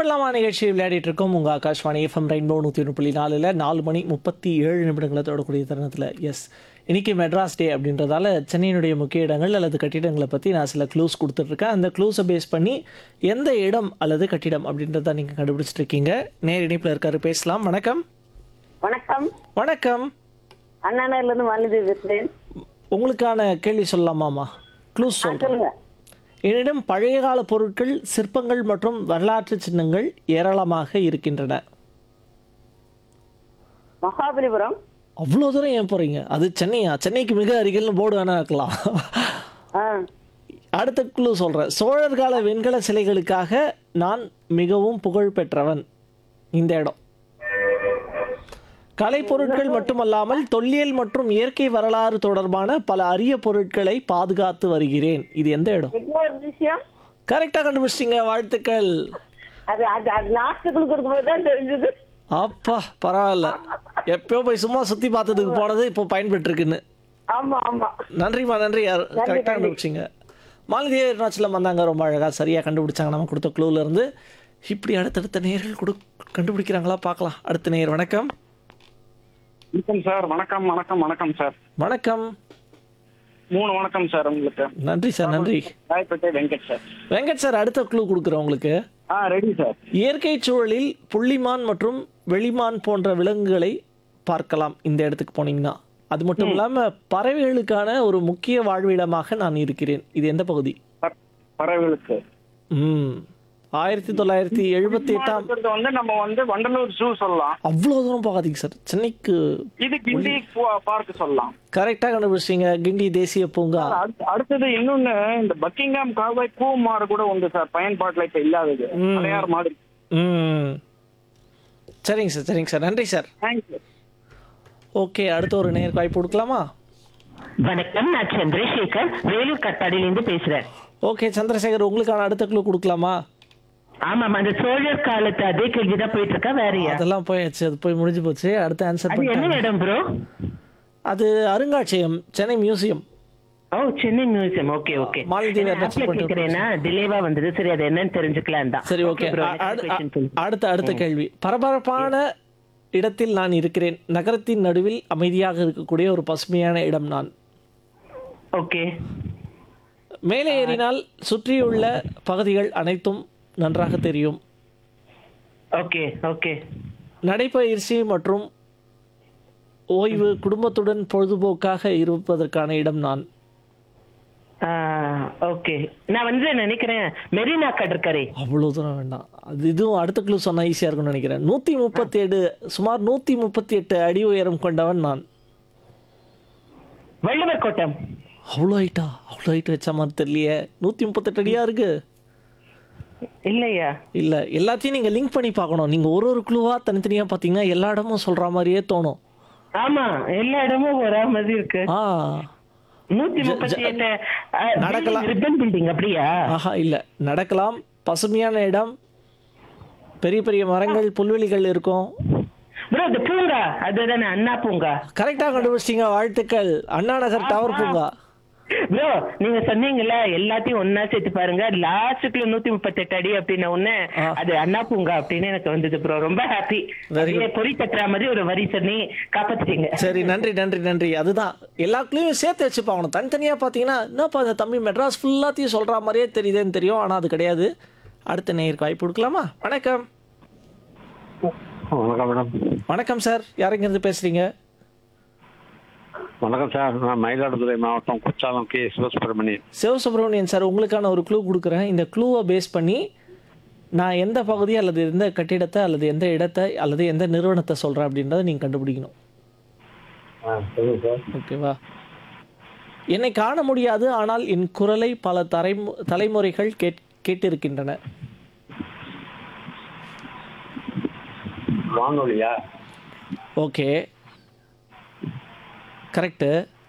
விளையாடலாமா நிகழ்ச்சி விளையாடிட்டு இருக்கோம் உங்கள் ஆகாஷ்வாணி எஃப்எம் ரெயின்போ நூற்றி ஒன்று புள்ளி நாலில் நாலு மணி முப்பத்தி ஏழு நிமிடங்களை தொடக்கூடிய தருணத்தில் எஸ் இன்னைக்கு மெட்ராஸ் டே அப்படின்றதால சென்னையினுடைய முக்கிய இடங்கள் அல்லது கட்டிடங்களை பற்றி நான் சில க்ளூஸ் கொடுத்துட்ருக்கேன் அந்த க்ளூஸை பேஸ் பண்ணி எந்த இடம் அல்லது கட்டிடம் அப்படின்றத நீங்கள் கண்டுபிடிச்சிட்டு இருக்கீங்க நேர் இணைப்பில் இருக்காரு பேசலாம் வணக்கம் வணக்கம் வணக்கம் அண்ணாநகர்ல இருந்து வாலிதி பேசுறேன் உங்களுக்கான கேள்வி சொல்லலாமாமா க்ளூஸ் சொல்கிறேன் சொல்லுங்க என்னிடம் பழைய கால பொருட்கள் சிற்பங்கள் மற்றும் வரலாற்று சின்னங்கள் ஏராளமாக இருக்கின்றன மகாபலிபுரம் அவ்வளோ தூரம் ஏன் போகிறீங்க அது சென்னையா சென்னைக்கு மிக அருகில்னு போர்டு வேணா வைக்கலாம் ஆ அடுத்த குழு சொல்கிறேன் சோழர் கால வெண்கல சிலைகளுக்காக நான் மிகவும் புகழ் பெற்றவன் இந்த இடம் கலைப்பொருட்கள் மட்டுமல்லாமல் தொல்லியல் மற்றும் இயற்கை வரலாறு தொடர்பான பல அரிய பொருட்களை பாதுகாத்து வருகிறேன் இது எந்த இடம் இன்னொரு விஷயம் கரெக்டாக கண்டுபிடிச்சிங்க வாழ்த்துக்கள் அது அது அது லாஸ்ட்டுக்குள்ள கொடுக்கும்போது தான் தெரிஞ்சது அப்பா பரவாயில்ல எப்பயோ போய் சும்மா சுற்றி பார்த்ததுக்கு போனது இப்போ பயன்பெற்றிருக்குன்னு ஆமா ஆமா நன்றிம்மா நன்றி கரெக்டாக கண்டுபிடிச்சிங்க மாலதி அருணாச்சலம் வந்தாங்க ரொம்ப அழகாக சரியாக கண்டுபிடிச்சாங்க நம்ம கொடுத்த க்ளூல இருந்து இப்படி அடுத்தடுத்த நேர்கள் கொடு கண்டுபிடிக்கிறாங்களா பார்க்கலாம் அடுத்த நேர் வணக்கம் வணக்கம் சார் வணக்கம் வணக்கம் வணக்கம் சார் வணக்கம் மூணு வணக்கம் சார் உங்களுக்கு நன்றி சார் நன்றி ராயப்பேட்டை வெங்கட் சார் வெங்கட் சார் அடுத்த க்ளூ கொடுக்குறேன் உங்களுக்கு ஆ ரெடி சார் இயற்கை சூழலில் புள்ளிமான் மற்றும் வெளிமான் போன்ற விலங்குகளை பார்க்கலாம் இந்த இடத்துக்கு போனீங்கன்னா அது மட்டும் இல்லாமல் பறவைகளுக்கான ஒரு முக்கிய வாழ்விடமாக நான் இருக்கிறேன் இது எந்த பகுதி ப- பறவைகளுக்கு ம் ஆயிரத்தி தொள்ளாயிரத்தி எழுபத்தி எட்டாம் இருக்கிறது வந்து நம்ம வந்து வண்டலூர் ஜூ சொல்லலாம் அவ்வளோ தூரம் போகாதீங்க சார் சென்னைக்கு இது கிண்டி பார்க் சொல்லலாம் கரெக்டாக கண்டுபிடிச்சிங்க கிண்டி தேசிய பூங்கா அடுத்து- அடுத்தது இன்னொன்னு இந்த பக்கிங்ஹாம் கால்வாய் பூ மாடு கூட உண்டு சார் பயன்பாட்டுல இப்ப இல்லாதது அடையார் மாதிரி ம் சரிங்க சார் சரிங்க சார் நன்றி சார் தேங்க்யூ ஓகே அடுத்த ஒரு நேர் வாய்ப்பு கொடுக்கலாமா வணக்கம் நான் சந்திரசேகர் வேலூர் கட்டாடியிலிருந்து பேசுறேன் ஓகே சந்திரசேகர் உங்களுக்கான அடுத்த க்ளூ கொடுக்கலாமா ஆமாம் அந்த சோழர் காலத்து அதே கேள்விதான் போயிட்டு இருக்கா வேறயா அதெல்லாம் போயாச்சு அது போய் முடிஞ்சு போச்சு அடுத்த ஆன்சர் அது என்ன பண்ணிட்டாங்க இடம் ப்ரோ அது அருங்காட்சியகம் Chennai museum oh Chennai museum okay okay மாலத்தீவு நான் அருணாச்சல் ஆப்ல போட்டு கேக்குறேன்னா டிலேவா வந்தது சரி அது என்னன்னு தெரிஞ்சுக்கலாம் தான் சரி ஓகே bro, அ- next அடு- question சொல்லு. அடுத்த அடுத்த கேள்வி பரபரப்பான இடத்தில் நான் இருக்கிறேன் நகரத்தின் நடுவில் அமைதியாக இருக்கக்கூடிய ஒரு பசுமையான இடம் நான் ஓகே மேலே ஏறினால் சுற்றியுள்ள பகுதிகள் அனைத்தும் நன்றாக தெரியும் ஓகே ஓகே நடைப்பயிற்சி மற்றும் ஓய்வு குடும்பத்துடன் பொழுதுபோக்காக இருப்பதற்கான இடம் நான் ஓகே நான் வந்து நினைக்கிறேன் மெரினா கடற்கரை அவ்வளோ தூரம் வேண்டாம் அது இதுவும் அடுத்த குழு சொன்னா ஈஸியாக இருக்கும்னு நினைக்கிறேன் நூற்றி முப்பத்தி ஏழு சுமார் நூற்றி முப்பத்தி எட்டு அடி உயரம் கொண்டவன் நான் வள்ளுவர் கோட்டம் அவ்வளோ ஹைட்டா அவ்வளோ ஹைட் வச்ச மாதிரி தெரியலையே நூற்றி முப்பத்தெட்டு அடியா இருக்கு இல்லையா இல்லை எல்லாத்தையும் நீங்கள் லிங்க் பண்ணி பார்க்கணும் நீங்கள் ஒரு ஒரு குழுவாக தனித்தனியாக பார்த்தீங்கன்னா எல்லா இடமும் சொல்கிற மாதிரியே தோணும் ஆமா எல்லா இடமும் ஒரே மாதிரி இருக்கு ஆ நூத்தி முப்பத்தி எட்டு நடக்கலாம். ரிப்பன் பில்டிங் அப்படியா ஆஹா இல்லை நடக்கலாம் பசுமையான இடம் பெரிய பெரிய மரங்கள் புல்வெளிகள் இருக்கும் ப்ரோ இந்த பூங்கா அதுதானே அண்ணா பூங்கா கரெக்டாக கண்டுபிடிச்சிங்க வாழ்த்துக்கள் அண்ணா நகர் டவர் பூங்கா ப்ரோ நீங்க சொன்னீங்கல்ல எல்லாத்தையும் ஒன்னா சேர்த்து பாருங்க லாஸ்ட்டுக்குள்ள நூத்தி முப்பத்தி எட்டு அடி அப்படின்ன உடனே ஆ. அது அண்ணா பூங்கா அப்படின்னு எனக்கு வந்தது ப்ரோ ரொம்ப ஹாப்பி Very good. பொறி தட்டுற மாதிரி ஒரு வரி சொன்னி காப்பாத்திட்டீங்க சரி நன்றி நன்றி நன்றி அதுதான் எல்லாத்துலேயும் சேர்த்து வச்சு பார்க்கணும் தனித்தனியாக பார்த்தீங்கன்னா என்னப்பா இந்த தம்பி மெட்ராஸ் ஃபுல்லாத்தையும் சொல்கிற மாதிரியே தெரியுதுன்னு தெரியும் ஆனால் அது கிடையாது அடுத்த நேருக்கு வாய்ப்பு கொடுக்கலாமா வணக்கம் வணக்கம் மேடம் வணக்கம் சார் யாருங்கிருந்து பேசுகிறீங்க வணக்கம் சார் நான் மயிலாடுதுறை மாவட்டம் குற்றாலம் கே சிவசுப்பிரமணியன் சிவசுப்ரமணியன் சார் உங்களுக்கான ஒரு க்ளூ கொடுக்குறேன் இந்த க்ளூவை பேஸ் பண்ணி நான் எந்த பகுதி அல்லது எந்த கட்டிடத்தை அல்லது எந்த இடத்தை அல்லது எந்த நிறுவனத்தை சொல்கிறேன் அப்படின்றத நீங்கள் கண்டுபிடிக்கணும் சொல்லுங்க சார் ஓகேவா என்னை காண முடியாது ஆனால் என் குரலை பல தரை தலைமுறைகள் கேட் கேட்டிருக்கின்றன வானொலியா ஓகே கரெக்டு